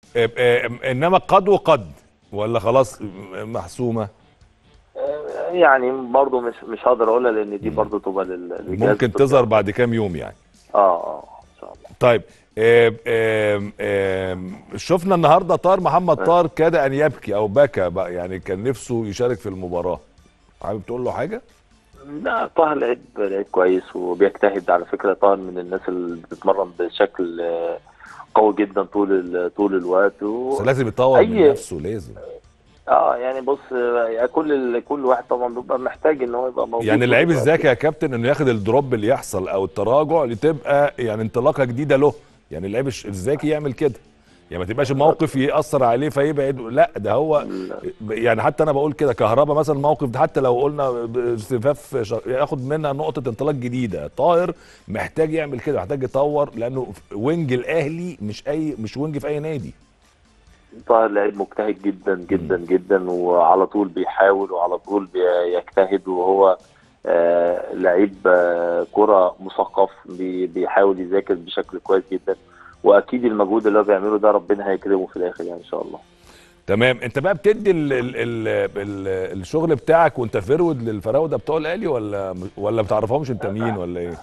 آه، آه، انما قد وقد ولا خلاص محسومه آه، يعني برضه مش مش هقدر اقولها لان دي برضه تبقى لل- للجهاز ممكن الطبي. تظهر بعد كام يوم يعني اه اه ان شاء الله طيب آم، آم، آم، شفنا النهارده طار محمد طار كاد ان يبكي او بكى بقى يعني كان نفسه يشارك في المباراه حابب تقول له حاجه لا طه لعيب لعيب كويس وبيجتهد على فكره طه من الناس اللي بتتمرن بشكل آه، قوي جدا طول ال- طول الوقت و... بس لازم يطور من أي- نفسه لازم اه يعني بص آه، كل ال- كل واحد طبعا بيبقى محتاج ان هو يبقى موجود يعني طول اللعيب الوقت. الذكي يا كابتن انه ياخد الدروب اللي يحصل او التراجع اللي تبقى يعني انطلاقه جديده له يعني اللعيب الش- الذكي يعمل كده يعني ما تبقاش الموقف ياثر عليه فيبعد لا ده هو يعني حتى انا بقول كده كهربا مثلا الموقف ده حتى لو قلنا استفاف ش- ياخد منها نقطه انطلاق جديده طاهر محتاج يعمل كده محتاج يطور لانه وينج الاهلي مش اي مش وينج في اي نادي طاهر لعيب مجتهد جدا جدا جدا وعلى طول بيحاول وعلى طول بيجتهد وهو آه لعيب آه كرة مثقف بي- بيحاول يذاكر بشكل كويس جدا واكيد المجهود اللي هو بيعمله ده ربنا هيكرمه في الاخر يعني ان شاء الله تمام انت بقى بتدي ال ال ال ال الشغل بتاعك وانت فرود للفراوده بتوع الاهلي ولا ولا ما تعرفهمش انت مين ولا ايه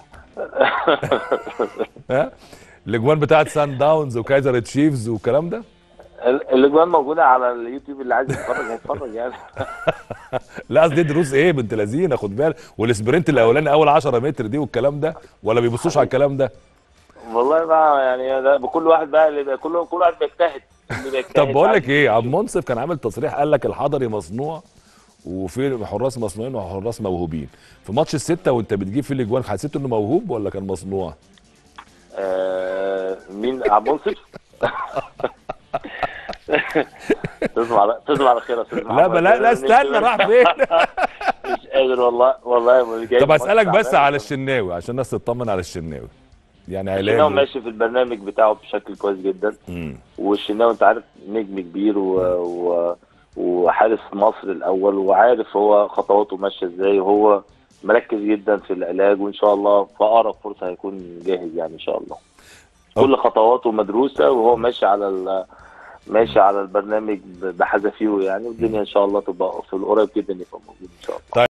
ها الاجوان بتاعت سان داونز وكايزر تشيفز والكلام ده ال- الاجوان موجوده على اليوتيوب اللي عايز يتفرج هيتفرج يعني لا قصدي دروس ايه بنت لذينه خد بالك والسبرنت الاولاني اول 10 متر دي والكلام ده ولا بيبصوش على الكلام ده والله بقى يعني ده بكل واحد بقى اللي بقى كل كل واحد بيجتهد اللي بيجتهد طب بقول لك عايز ايه عم منصف كان عامل تصريح قال لك الحضري مصنوع وفي حراس مصنوعين وحراس موهوبين في ماتش الستة وانت بتجيب فيه الاجوان حسيت انه موهوب ولا كان مصنوع آه مين عبد المنصف؟ تصبح على تصبح على خير يا استاذ لا محمد. بلا لا استنى راح فين مش قادر والله والله جاي طب ماتش اسالك بس تعبان. على الشناوي عشان الناس تطمن على الشناوي يعني الشناوي علاج ماشي في البرنامج بتاعه بشكل كويس جدا مم. والشناوي انت عارف نجم كبير و... و... وحارس مصر الاول وعارف هو خطواته ماشيه ازاي وهو مركز جدا في العلاج وان شاء الله في اقرب فرصه هيكون جاهز يعني ان شاء الله كل خطواته مدروسه وهو ماشي على ال... ماشي على البرنامج بحذافيره يعني والدنيا ان شاء الله تبقى في القريب جدا يبقى موجود ان شاء الله